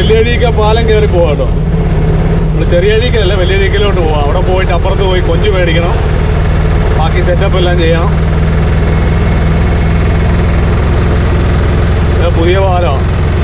വലിയഴീക്ക പാലം കയറി പോവാം കേട്ടോ നമ്മൾ ചെറിയ അഴീക്കലല്ല വലിയ അഴീക്കലോട്ട് പോവാം അവിടെ പോയിട്ട് അപ്പുറത്ത് പോയി കൊഞ്ച് മേടിക്കണം ബാക്കി സെറ്റപ്പ് എല്ലാം ചെയ്യണം ഇത് പുതിയ പാലമാണ്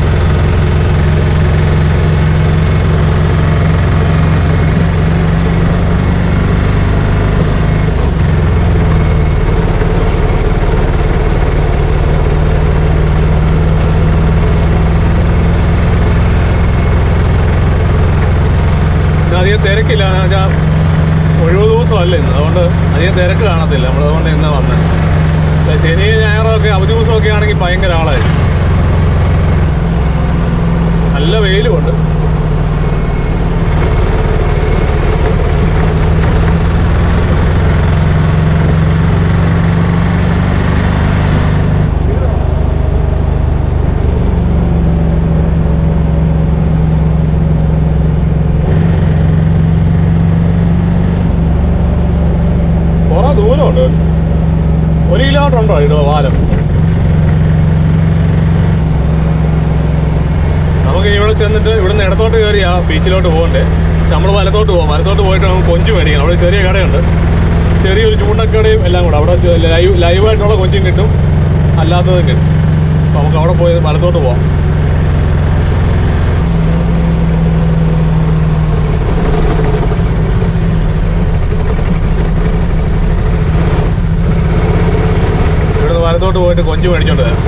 ഇന്ന് അധികം തിരക്കില്ല എന്ന് വെച്ചാൽ ഒഴിവ് ദിവസമല്ല ഇന്ന് അതുകൊണ്ട് അധികം തിരക്ക് കാണത്തില്ല നമ്മൾ അതുകൊണ്ട് ഇന്ന് വന്നത് പക്ഷേ ശനി ഞായറും ഒക്കെ അവധി ദിവസമൊക്കെ ആണെങ്കിൽ ഭയങ്കര ആളായിരിക്കും നല്ല വെയിലുമുണ്ട് കുറെ ദൂരമുണ്ട് ഒരു കിലോമീറ്റർ ഉണ്ടോ ഇത് പാലം നമുക്ക് ഇവിടെ ചെന്നിട്ട് ഇവിടുന്ന് ഇടത്തോട്ട് കയറി ആ ബീച്ചിലോട്ട് പോകണ്ടേ പക്ഷെ നമ്മൾ വലത്തോട്ട് പോകാം വലത്തോട്ട് പോയിട്ട് നമുക്ക് കൊഞ്ച് മേടിക്കണം അവിടെ ഒരു ചെറിയ കടയുണ്ട് ചെറിയൊരു ചൂണ്ടക്കടയും എല്ലാം കൂടെ അവിടെ ചെ- ലൈവ് ലൈവായിട്ടുള്ള കൊഞ്ചും കിട്ടും അല്ലാത്തതും കിട്ടും അപ്പോൾ നമുക്ക് അവിടെ പോയി വലത്തോട്ട് പോവാം ഇവിടുന്ന് വലത്തോട്ട് പോയിട്ട് കൊഞ്ച് മേടിച്ചോണ്ട് വരാം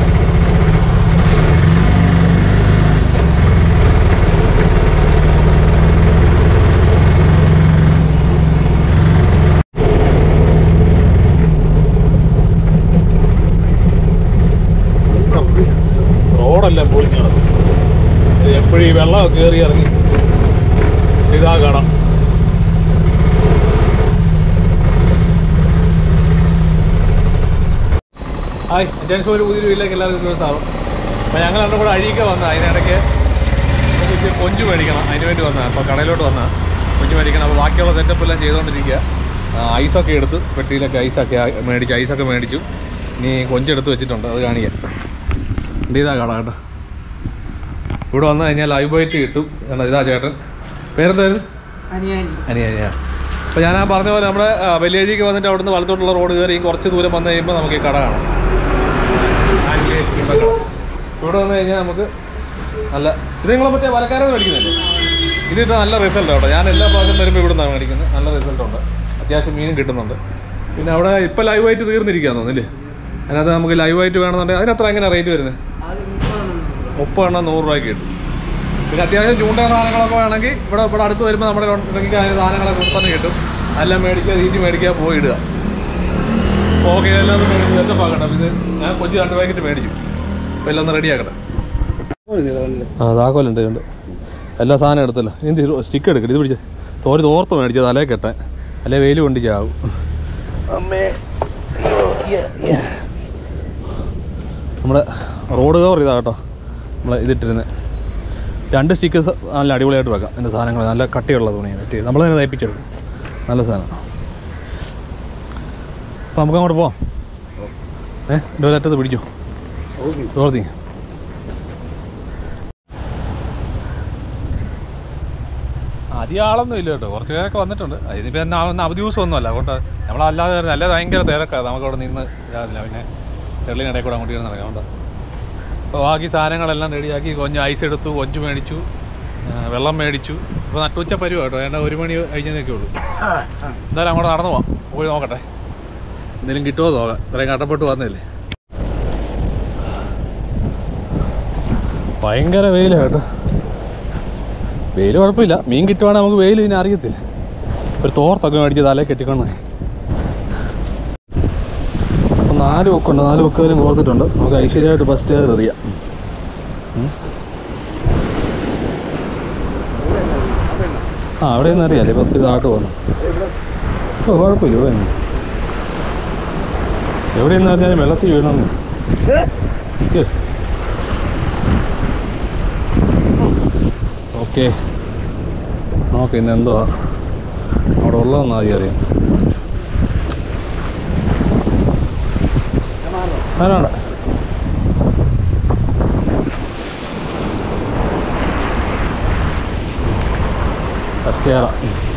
റോഡെല്ലാം പൊളിഞ്ഞാണ് എപ്പോഴും ഈ വെള്ളമൊക്കെ കയറി ഇറങ്ങി ഇതാ കാണാം ഹായ് ജെൻസ് ഒരു പുതിയൊരു വീട്ടിലേക്ക് എല്ലാവർക്കും ദിവസമാവും അപ്പോൾ ഞങ്ങൾ രണ്ടും കൂടെ അഴീക്ക വന്ന അതിനിടയ്ക്ക് നമുക്ക് ഇച്ചിരി കൊഞ്ച് മേടിക്കണം അതിന് വേണ്ടി വന്നതാണ് അപ്പോൾ കടയിലോട്ട് വന്ന കൊഞ്ച് മേടിക്കണം അപ്പോൾ ബാക്കിയുള്ള സെറ്റപ്പ് എല്ലാം ചെയ്തുകൊണ്ടിരിക്കുക ആ, ഐസൊക്കെ എടുത്ത് പെട്ടിയിലൊക്കെ ഐസൊക്കെ ആ- മേടിച്ചു ഐസൊക്കെ മേടിച്ചു ഇനി കൊഞ്ചെടുത്ത് വെച്ചിട്ടുണ്ട് അത് കാണിക്കാം എൻ്റെ ഇതാ കട കേട്ടോ ഇവിടെ വന്നു കഴിഞ്ഞാൽ ലൈവ് ബൈറ്റ് കിട്ടും എന്നാ ഇതാ ചേട്ടൻ പേരെന്തായിരുന്നു അനിയാനി അനിയ അനിയ അപ്പോൾ ഞാൻ ആ പറഞ്ഞ പോലെ നമ്മുടെ ആ, വലിയഴിക്ക് വന്നിട്ട് അവിടുന്ന് വലത്തോട്ടുള്ള റോഡ് കയറി കുറച്ച് ദൂരം വന്നു കഴിയുമ്പോൾ നമുക്ക് ഈ കട കാണാം ആൻഡ് ഇമ്പക്കട. ഇവിടെ വന്നു കഴിഞ്ഞാൽ നമുക്ക് നല്ല ഇത് നിങ്ങളെ മറ്റേ വലക്കാരെ മേടിക്കുന്നില്ലേ ഇതിട്ട് നല്ല റിസൾട്ട് കേട്ടോ ഞാൻ എല്ലാ പ്രാവശ്യം വരുമ്പോൾ ഇവിടെ നിന്നാണ് മേടിക്കുന്നത് നല്ല റിസൾട്ട് ഉണ്ട് അത്യാവശ്യം മീനും കിട്ടുന്നുണ്ട് പിന്നെ അവിടെ ഇപ്പോൾ ലൈവായിട്ട് തീർന്നിരിക്കുകയാണ് തോന്നില്ലേ അതിനകത്ത് നമുക്ക് ലൈവായിട്ട് വേണമെന്നുണ്ടെങ്കിൽ അതിനത്ര എങ്ങനെ റേറ്റ് വരുന്നത് അത് മുപ്പതെണ്ണം മുപ്പത് എണ്ണം നൂറ് രൂപയ്ക്ക് കിട്ടും പിന്നെ അത്യാവശ്യം ചൂണ്ട സാധനങ്ങളൊക്കെ വേണമെങ്കിൽ ഇവിടെ ഇവിടെ അടുത്ത് വരുമ്പോൾ നമ്മുടെ ഇടയ്ക്ക് അതിന് സാധനങ്ങളൊക്കെ ഇവിടെ തന്നെ കിട്ടും എല്ലാം മേടിക്കുക തീറ്റി മേടിക്കുക പോയി ഇടുക ഓക്കെ എല്ലാം ഒന്ന് മേടിച്ച് സെറ്റപ്പ് ആക്കട്ടെ ഇത് ഞാൻ കൊച്ചി രണ്ട് പാക്കറ്റ് മേടിച്ചു അപ്പോൾ എല്ലാം ഒന്ന് റെഡി ആക്കട്ടെ ആ താക്കോലുണ്ട് ഉണ്ട് എല്ലാ സാധനം എടുത്തല്ലോ എന്ത് സ്റ്റിക്ക് എടുക്കട്ടെ ഇത് പിടിച്ച് തോര് തോർത്ത് മേടിച്ചത് തലേ കെട്ടാൻ അല്ലെ വെയിൽ കൊണ്ട് ചാവും നമ്മുടെ റോഡ് കവർ ഇതാ കേട്ടോ നമ്മൾ ഇതിട്ടിരുന്നത് രണ്ട് സ്റ്റിക്കേഴ്സ് നല്ല അടിപൊളിയായിട്ട് വെക്കാം എൻ്റെ സാധനങ്ങൾ നല്ല കട്ടിയുള്ള തുണി പറ്റി നമ്മൾ തന്നെ തയ്പ്പിച്ചെടുക്കും നല്ല സാധനം അപ്പോൾ നമുക്ക് അങ്ങോട്ട് പോവാം ഏ എൻ്റെ ഒരു അറ്റത്ത് പിടിച്ചോ തോർത്തി അധികം ആളൊന്നും ഇല്ല കേട്ടോ കുറച്ച് പേരൊക്കെ വന്നിട്ടുണ്ട് ഇതിപ്പോൾ എന്നാ ഒന്ന് അവധി ദിവസമൊന്നുമല്ല അതുകൊണ്ട് നമ്മളല്ലാതെ വരുന്നത് അല്ല ഭയങ്കര തിരക്കാണ് നമുക്ക് അവിടെ നിന്ന് രാവിലെ പിന്നെ ചെള്ളിനിടയിൽ കൂടെ അങ്ങോട്ട് ഇരുന്ന് നടക്കാം അതുകൊണ്ട് അപ്പോൾ ബാക്കി സാധനങ്ങളെല്ലാം റെഡിയാക്കി കൊഞ്ച് ഐസ് എടുത്തു കൊഞ്ച് മേടിച്ചു ആ, വെള്ളം മേടിച്ചു ഇപ്പോൾ നട്ടുച്ച പരുവ കേട്ടോ ഏതാണ്ട് ഒരു മണി കഴിഞ്ഞതൊക്കെ ഉള്ളൂ എന്തായാലും അങ്ങോട്ട് നടന്നു പോവാം പോയി നോക്കട്ടെ എന്തെങ്കിലും കിട്ടുമോ നോക്കാം ഇത്രയും കട്ടപ്പെട്ട് വന്നില്ലേ ഭയങ്കര വെയിലാണ് കേട്ടോ വെയിൽ കുഴപ്പമില്ല മീൻ കിട്ടുവാണെങ്കിൽ നമുക്ക് വെയിൽ പിന്നെ അറിയത്തില്ല ഒരു തോർത്തൊക്കെ മേടിച്ച് തലേ കെട്ടിക്കൊണ്ട് അപ്പം നാല് ബുക്കുണ്ട് നാല് ബുക്കുകളും കോർത്തിട്ടുണ്ട് നമുക്ക് ഐശ്വര്യമായിട്ട് ഫസ്റ്റ് കയറി എറിയാം ഉം. ആ അവിടെ നിന്ന് അറിയാലേ പത്ത് താട്ട് പോകുന്നു ഓ കുഴപ്പമില്ല ഇവിടെ നിന്ന് എവിടെ നിന്ന് അറിഞ്ഞാലും വെള്ളത്തിൽ വീണമെന്ന് ഓക്കെ നോക്ക് ഇന്ന് എന്തുവാ അവിടെ ഉള്ളതെന്ന് ആദ്യം അറിയാം ആരാണ് ഫസ്റ്റ് ഇയറാ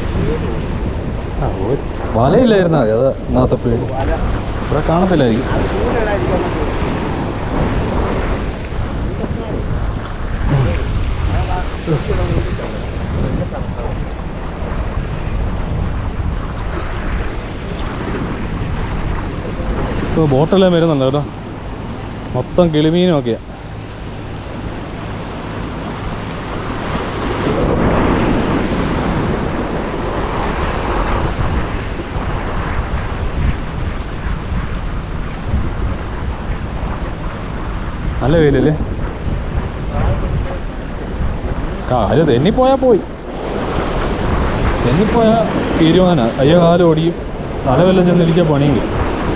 ആ ഒരു വലയില്ലായിരുന്നാ മതി അത് ഒന്നാമത്തെ പേടി ഇവിടെ കാണത്തില്ലായിരിക്കും ഇപ്പോൾ ബോട്ടെല്ലാം വരുന്നുണ്ട് കേട്ടോ മൊത്തം കിളിമീനും ഒക്കെയാ നല്ല വെയിലല്ലേ കാല് തെന്നിപ്പോയാൽ പോയി തെന്നിപ്പോയാൽ തീരുമാനം അയ്യോ കാലം ഓടിയും തലവെല്ലാം ചെന്നിരിക്കാൻ പണിയെങ്കിൽ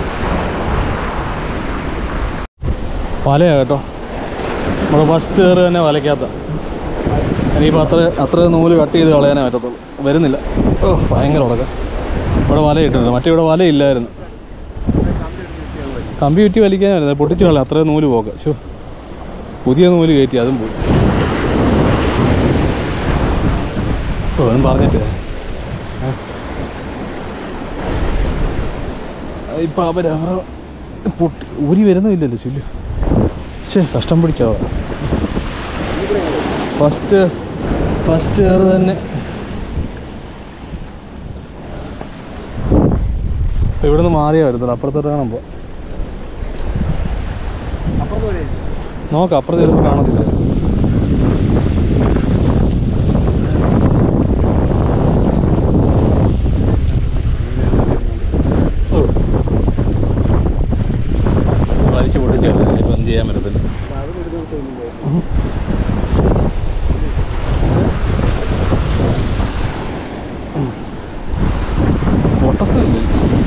വലയാ കേട്ടോ നമ്മൾ ഫസ്റ്റ് കയറി തന്നെ വലയ്ക്കാത്ത ഇനിയിപ്പോൾ അത്ര അത്ര നൂല് കട്ട് ചെയ്ത് കളയാനേ പറ്റത്തുള്ളൂ വരുന്നില്ല ഓ ഭയങ്കര ഉടക്കം ഇവിടെ വല ഇട്ടിട്ടുണ്ട് മറ്റേ ഇവിടെ വല ഇല്ലായിരുന്നു കമ്പി ചുറ്റി വലിക്കാനായിരുന്നു പൊട്ടിച്ച് കളയാം അത്ര നൂല് പോക ശോ പുതിയ നൂല് കയറ്റി അതും പോയി ഓ ഒന്നും പറഞ്ഞിട്ട് ഇപ്പം അവർ അവർ പൊട്ടി ഊരി വരുന്നുമില്ലല്ലോ ചുല്ലു ശേ കഷ്ടം പിടിക്കാവ ഫസ്റ്റ് ഫസ്റ്റ് കയറ് തന്നെ ഇപ്പം ഇവിടുന്ന് മാറിയാ വരുന്നത് അപ്പുറത്തോട്ട് കാണുമ്പോൾ നോക്കാം അപ്പുറത്ത് ചിലപ്പോൾ കാണത്തില്ല ഓ. വലിച്ചു പൊട്ടിച്ച് കളഞ്ഞില്ല ഇപ്പം എന്ത് ചെയ്യാൻ പറ്റത്തില്ല പൊട്ടത്തില്ലേ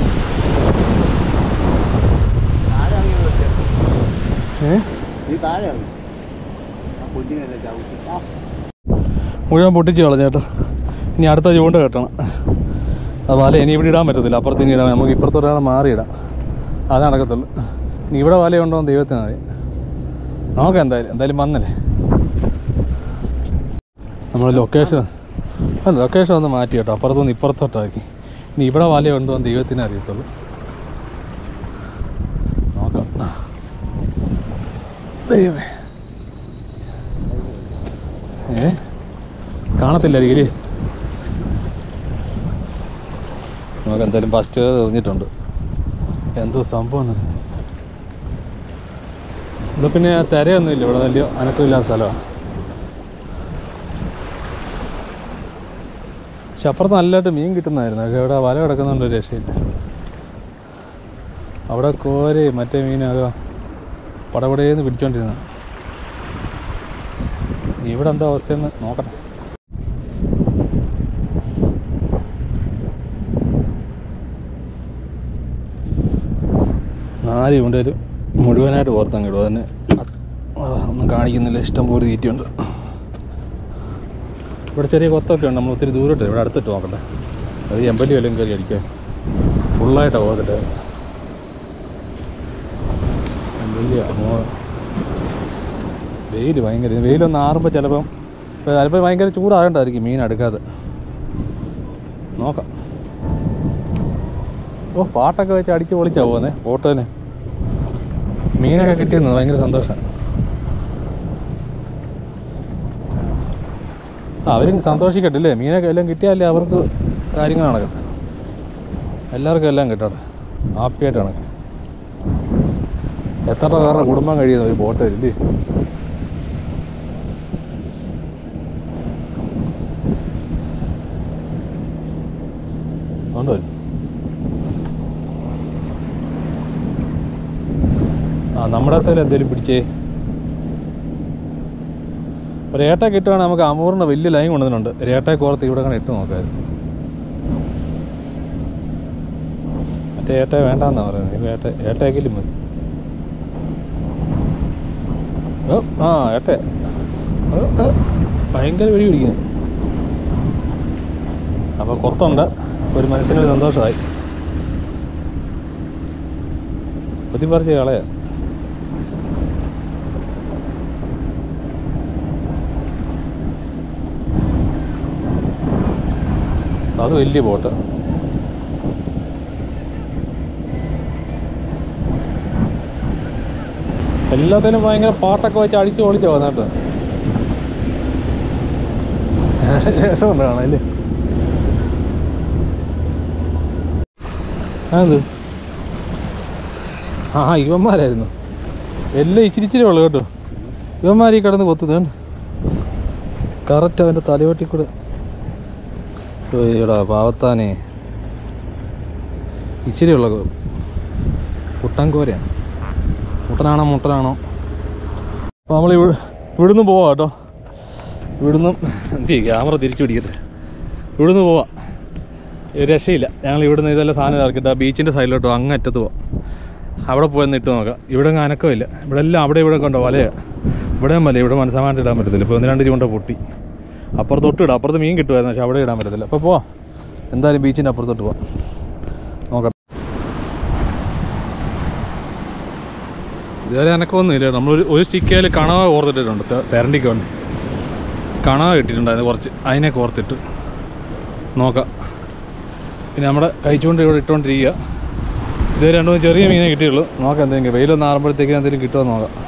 ഏ നീ താഴെ ഇറങ്ങി ആ കുഞ്ഞിനെ ചവിട്ടി ആ മുഴുവൻ പൊട്ടിച്ച് കളഞ്ഞു കേട്ടോ ഇനി അടുത്ത ചൂണ്ട കെട്ടണം അത് വല ഇനി ഇവിടെ ഇടാൻ പറ്റത്തില്ല അപ്പുറത്ത് ഇനി ഇടാം നമുക്ക് ഇപ്പുറത്തൊരാളെ മാറിയിടാം അത് നടക്കത്തുള്ളൂ ഇനി ഇവിടെ വലയുണ്ടോ എന്ന് ദൈവത്തിന് അറിയാം നോക്കാം എന്തായാലും എന്തായാലും വന്നല്ലേ നമ്മൾ ലൊക്കേഷൻ അല്ല ലൊക്കേഷൻ ഒന്ന് മാറ്റി കേട്ടോ അപ്പുറത്തുനിന്ന് ഇപ്പുറത്തോട്ടാക്കി ഇനി ഇവിടെ വലയുണ്ടോ എന്ന് ദൈവത്തിന് അറിയത്തുള്ളൂ നോക്കാം ദൈവമേ ഏ കാണത്തില്ലായിരിക്കും ഇല്ലേ? നമുക്ക് എന്തായാലും ഫസ്റ്റ് എറിഞ്ഞിട്ടുണ്ട് എന്തോ സംഭവം എന്ന് ഇവിടെ പിന്നെ തിരയൊന്നും ഇല്ല ഇവിടെ വലിയ അനക്കമില്ലാത്ത സ്ഥലമാണ് പക്ഷെ അപ്പുറത്ത് നല്ലതായിട്ട് മീൻ കിട്ടുന്നതായിരുന്നു പക്ഷെ ഇവിടെ വല കിടക്കുന്നുണ്ട് ഒരു രക്ഷയില്ല അവിടെ കോര് മറ്റേ മീനൊക്കെ പടപടേന്ന് പിടിച്ചോണ്ടിരുന്ന ഇവിടെ എന്താ അവസ്ഥയെന്ന് നോക്കട്ടെ നാല് ചൂണ്ടയിലും മുഴുവനായിട്ട് ഓർത്തങ്ങ് ഇടും അതന്നെ ആ, ഒന്നും കാണിക്കുന്നില്ല ഇഷ്ടം പോലെ തീറ്റയുണ്ട് ഇവിടെ ചെറിയ കൊത്തൊക്കെ ഉണ്ട് നമ്മൾ ഒത്തിരി ദൂരോട്ട് ഇവിടെ അടുത്തിട്ട് നോക്കട്ടെ അത് എമ്പലി വല്ലതും കയറി അടിക്കാൻ ഫുള്ളായിട്ടാണ് ഓർത്തിട്ട് എമ്പലിയാ വെയിൽ ഭയങ്കര വെയിലൊന്ന് ആറുമ്പോൾ ചിലപ്പം ചിലപ്പോൾ ഭയങ്കര ചൂടാകണ്ടായിരിക്കും മീൻ അടുക്കാതെ നോക്കാം ഓ പാട്ടൊക്കെ വെച്ച് അടിച്ച് പൊളിച്ചാ പോകുന്നേ ഓട്ടോന് മീനൊക്കെ കിട്ടിയെന്ന് ഭയങ്കര സന്തോഷം ആ അവരും സന്തോഷിക്കട്ടില്ലേ മീനൊക്കെ എല്ലാം കിട്ടിയാലേ അവർക്ക് കാര്യങ്ങൾ നടക്കത്ത് എല്ലാവർക്കും എല്ലാം കിട്ടട്ടെ ഹാപ്പിയായിട്ട് നടക്കും എത്ര പേരുടെ കുടുംബം കഴിയുന്ന ഒരു ബോട്ട് ഇല്ലേ അതുകൊണ്ട് വരും ആ നമ്മുടെ അടുത്തേലും എന്തേലും പിടിച്ചേ ഒരു ഏട്ട കിട്ടുവാണെങ്കിൽ നമുക്ക് അമൂറിൻ്റെ വലിയ ലൈൻ കൊണ്ടുവന്നിട്ടുണ്ട് ഒരു ഏട്ടയെ കോർത്ത് ഇവിടെ കാണാൻ ഇട്ട് നോക്കാമായിരുന്നു മറ്റേ ഏട്ട വേണ്ടെന്നാ പറയുന്നത് ഇപ്പം ഏട്ട ഏട്ടയെങ്കിലും മതി ഓ ആ ഏട്ട ഓ, ഓ, ഭയങ്കര വെടി പിടിക്കുന്നു അപ്പോൾ കൊത്തുണ്ട് ഒരു മനസ്സിനൊരു സന്തോഷമായി കുത്തി പറിച്ച് കളയാ അത് വലിയ ബോട്ട് എല്ലാത്തിനും ഭയങ്കര പാട്ടൊക്കെ വെച്ച് അടിച്ചു പൊളിച്ചോ വന്നിട്ട് രസമുണ്ട് കാണാല്ലേ അത് ആ ഇവന്മാരായിരുന്നു എല്ലാം ഇച്ചിരി ഇച്ചിരി ഉള്ളു കേട്ടോ ഇവന്മാർ ഈ കിടന്ന് കൊത്തുന്നത് കറക്റ്റ് അവൻ്റെ തലയോട്ടി കൂടെ എടാ പാവത്താനെ ഇച്ചിരി ഉള്ള കുട്ടൻ കോരയാണ് മുട്ടനാണോ മുട്ടനാണോ അപ്പോൾ നമ്മൾ ഇവ ഇവിടുന്ന് പോവാം കേട്ടോ ഇവിടുന്ന് എന്ത് ക്യാമറ തിരിച്ചു പിടിക്കട്ടെ ഇവിടുന്ന് പോവാം ഒരു രക്ഷയില്ല ഞങ്ങൾ ഇവിടുന്ന് ഇതെല്ലാം സാധനം ഇറക്കിയിട്ട് ആ ബീച്ചിൻ്റെ സൈഡിലോട്ടോ അങ്ങ് അറ്റത്ത് പോവാം അവിടെ പോയി ഒന്ന് ഇട്ട് നോക്കാം ഇവിടെ അങ്ങ് അനക്കമില്ല ഇവിടെ എല്ലാം അവിടെ ഇവിടെ കൊണ്ടോ വലയാണ് ഇവിടെ വല ഇവിടെ മനസ്സമാനത്ത് ഇടാൻ പറ്റത്തില്ല ഇപ്പോൾ ഒന്ന് രണ്ട് ചൂണ്ട പൊട്ടി അപ്പുറത്തോട്ട് ഇടാം അപ്പുറത്ത് മീൻ കിട്ടുമായിരുന്നു പക്ഷെ അവിടെ ഇടാൻ പറ്റത്തില്ല അപ്പോൾ പോവാം എന്തായാലും ബീച്ചിൻ്റെ അപ്പുറത്തോട്ട് പോവാം നോക്കാം ഇതുവരെ അനക്കമൊന്നുമില്ല നമ്മളൊരു ഒരു സ്റ്റിക്കയിൽ കണവ ഓർത്തിട്ടിട്ടുണ്ട് തെ- തെരണ്ടിക്ക് വേണ്ടി കണവ ഇട്ടിട്ടുണ്ടായിരുന്നു കുറച്ച് അതിനെ കോർത്തിട്ട് നോക്കാം പിന്നെ നമ്മുടെ കഴിച്ചുകൊണ്ട് ഇവിടെ ഇട്ടുകൊണ്ടിരിക്കുക ഇത് രണ്ടും ചെറിയ മീനെ കിട്ടിയുള്ളൂ നോക്കാം എന്തെങ്കിലും വെയിലൊന്ന് ആറുമ്പോഴത്തേക്ക് എന്തെങ്കിലും കിട്ടുമോ എന്ന് നോക്കാം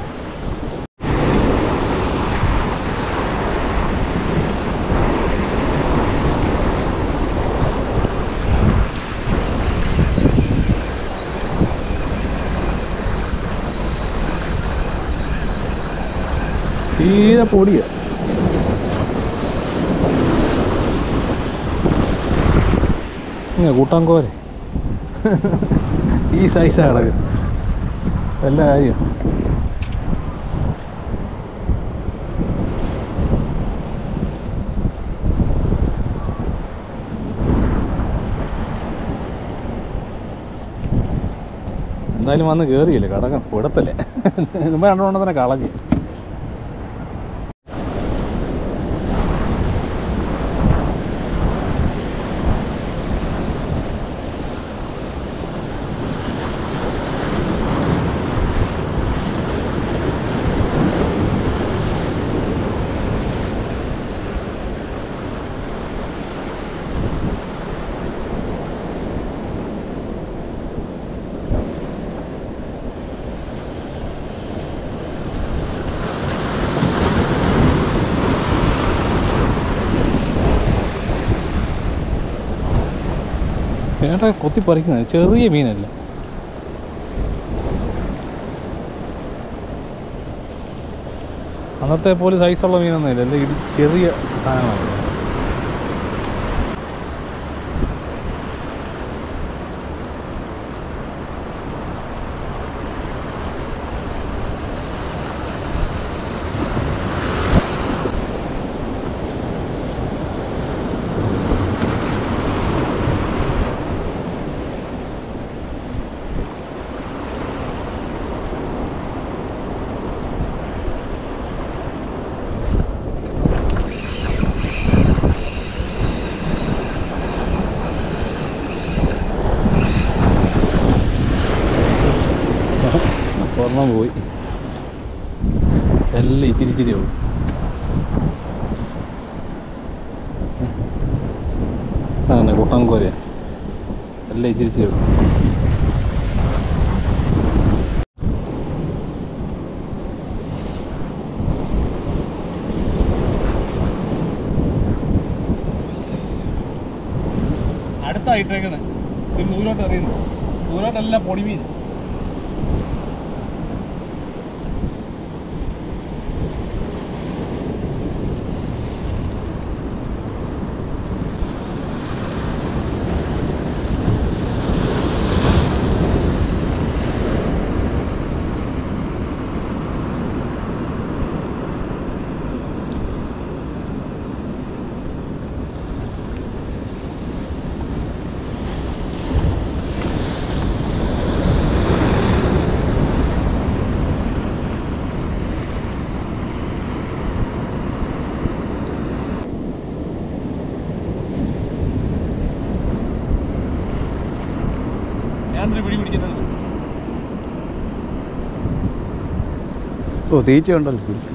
തീരെ പൊടിയ കൂട്ടാൻ കോരെ ഈ സൈസാണ് കിടക്ക് എല്ലാ കാര്യം എന്തായാലും വന്ന് കയറിയില്ല കടകം വിടത്തല്ലേ മുമ്പ് രണ്ടെണ്ണം തന്നെ കളഞ്ഞു ചേട്ടാ കൊത്തി പറിക്കുന്നത് ചെറിയ മീനല്ല അന്നത്തെ പോലെ സൈസുള്ള മീനൊന്നും ഇല്ല എല്ലാം ഇത് ചെറിയ സാധനമാണ് ഒരെണ്ണം പോയി എല്ലാം ഇച്ചിരി ഇച്ചിരി ആവും അങ്ങനെ കൂട്ടാൻ കോരയാ എല്ലാം ഇച്ചിരി ഇച്ചിരി ആവും അടുത്തായിട്ടേക്കുന്നത് ഇത് നൂലോട്ട് എറിയുന്നു നൂലോട്ടെല്ലാം പൊടിമീൻ ഞാനൊരു പിടി പിടിക്കുന്നുണ്ട് ഓ തീറ്റ ഉണ്ടല്ലോ പിടിച്ചു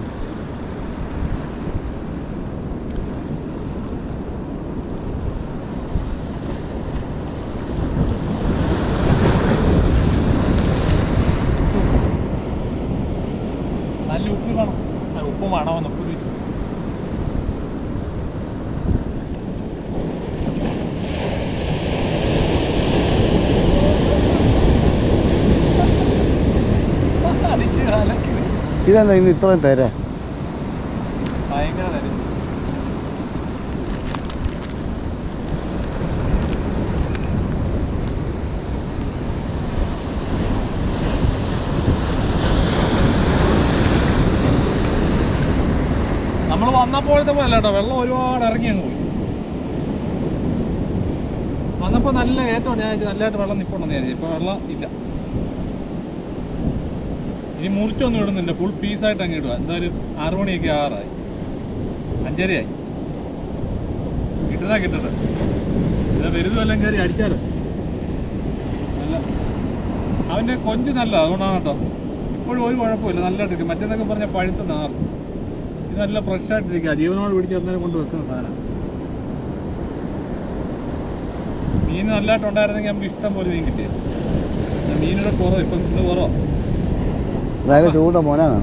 നല്ല ഉപ്പ് വേണം ആ, ഉപ്പ് വേണമെന്ന് ഉപ്പ് ചോദിച്ചു അടിച്ച് കലക്കി. ഇതെന്താ ഇന്ന് ഇത്രയും തരാ ഭയങ്കര തരും നമ്മൾ വന്നപ്പോഴത്തെ പോലെ കേട്ടോ വെള്ളം ഒരുപാട് ഇറങ്ങി അങ്ങ് പോയി വന്നപ്പോൾ നല്ല ഏറ്റവും ഞാൻ വിചാരിച്ചു നല്ലതായിട്ട് വെള്ളം നിൽപ്പുണ്ടെന്ന് വിചാരിച്ചു ഇപ്പോൾ വെള്ളം ഇല്ല ഇനി മുറിച്ചൊന്നും ഇടുന്നില്ല ഫുൾ പീസായിട്ട് അങ്ങ് ഇടുക എന്തായാലും ആറു മണിയൊക്കെ ആറായി അഞ്ചരയായി കിട്ടുന്ന കിട്ടട്ടെ ഇത് വലുതും എല്ലാം കയറി അടിച്ചാലോ നല്ല അവൻ്റെ കൊഞ്ച് നല്ല അതുകൊണ്ടാണ് കേട്ടോ ഇപ്പോഴും ഒരു കുഴപ്പമില്ല നല്ലതായിട്ടിരിക്കും മറ്റേന്നൊക്കെ പറഞ്ഞാൽ പഴുത്ത നാറ് ഇത് നല്ല ഫ്രഷ് ആയിട്ടിരിക്കുക ജീവനോട് പിടിച്ച് അന്നേരം കൊണ്ട് വെക്കുന്ന സാധനം മീൻ നല്ലതായിട്ടുണ്ടായിരുന്നെങ്കിൽ നമുക്ക് ഇഷ്ടം പോലെ മീൻ കിട്ടിയത് മീനിയുടെ കുറവ് ഇപ്പം ഇന്ന് കുറവാണ് അതായത് ചൂണ്ട മോനാണ്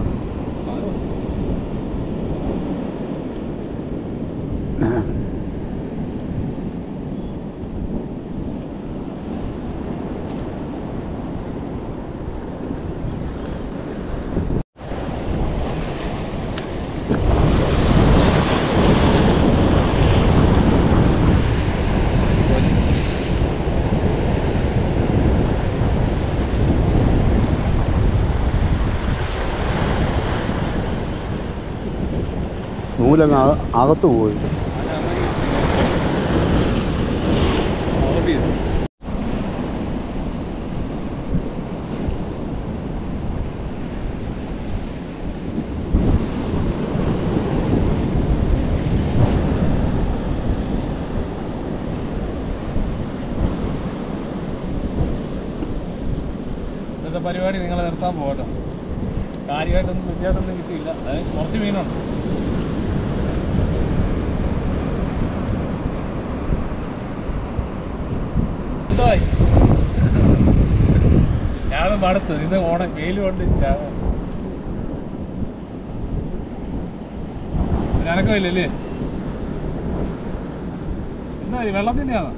നൂലങ്ങ് അക- അകത്ത് പോയി ഓഫ് ചെയ്തു ഇന്നത്തെ പരിപാടി നിങ്ങൾ നിർത്താൻ പോകട്ടോ കാര്യമായിട്ടൊന്നും വലിയതായിട്ടൊന്നും കിട്ടിയില്ല അതായത് കുറച്ച് മീനുണ്ട് എന്തായി ഞാനും മടുത്ത് ഇന്ന് ഓണ വെയിൽ കൊണ്ട് നനക്കമില്ലല്ലേ എന്താ ഈ വെള്ളം തന്നെയാണോ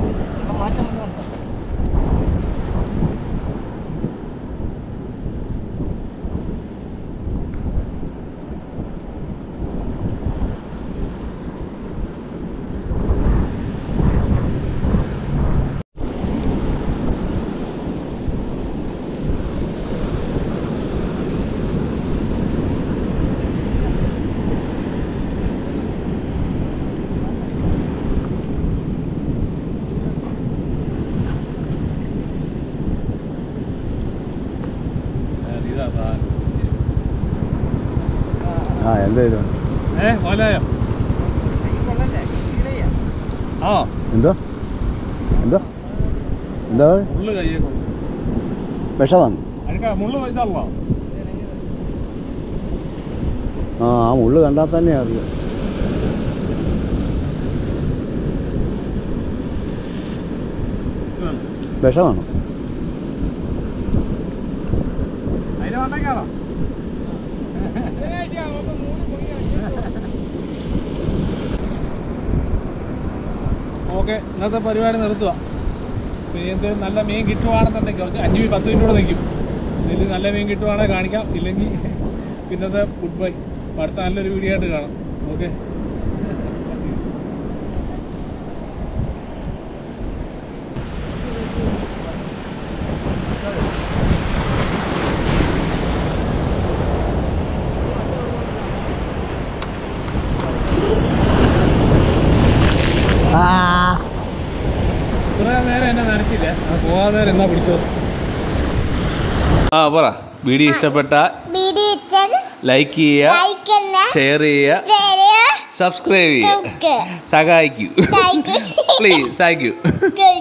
ഇതാ സാധനം ആ എന്തായാലും ഏ മോലായോ ആ എന്തോ എന്തോ എന്താ മുള്ളു കയ്യെ കൊടുത്തു വിഷമാണ് അഴുക്ക മുള്ളു ഇതല്ലോ ആ ആ മുള്ളു കണ്ടാൽ തന്നെ അറിയാം വിഷമാണ് അതിന് വന്നേക്കാണോ ഓക്കെ ഇന്നത്തെ പരിപാടി നിർത്തുക പിന്നെ എന്തെങ്കിലും നല്ല മീൻ കിട്ടുവാണെന്നുണ്ടെങ്കിൽ കുറച്ച് അഞ്ച് മീൻ പത്ത് മിനിറ്റ് കൂടെ നിൽക്കും ഇതിൽ നല്ല മീൻ കിട്ടുവാണെങ്കിൽ കാണിക്കാം ഇല്ലെങ്കിൽ പിന്നത്തെ ഗുഡ് ബൈ അടുത്ത നല്ലൊരു വീഡിയോ ആയിട്ട് കാണാം ഓക്കെ ഇത്രയും നേരം എന്നെ നനച്ചില്ല പോകാതെ നേരം എന്നാ പിടിച്ചോ ആ പറ വീഡിയോ ഇഷ്ടപ്പെട്ട ബിഡിച്ചൻ ലൈക്ക് ചെയ്യുക ലൈക്കുന്ന ഷെയർ ചെയ്യുക ശരിയ സബ്സ്ക്രൈബ് ചെയ്യുക സഹായിക്കൂ പ്ലീസ് താങ്ക് യു കൈ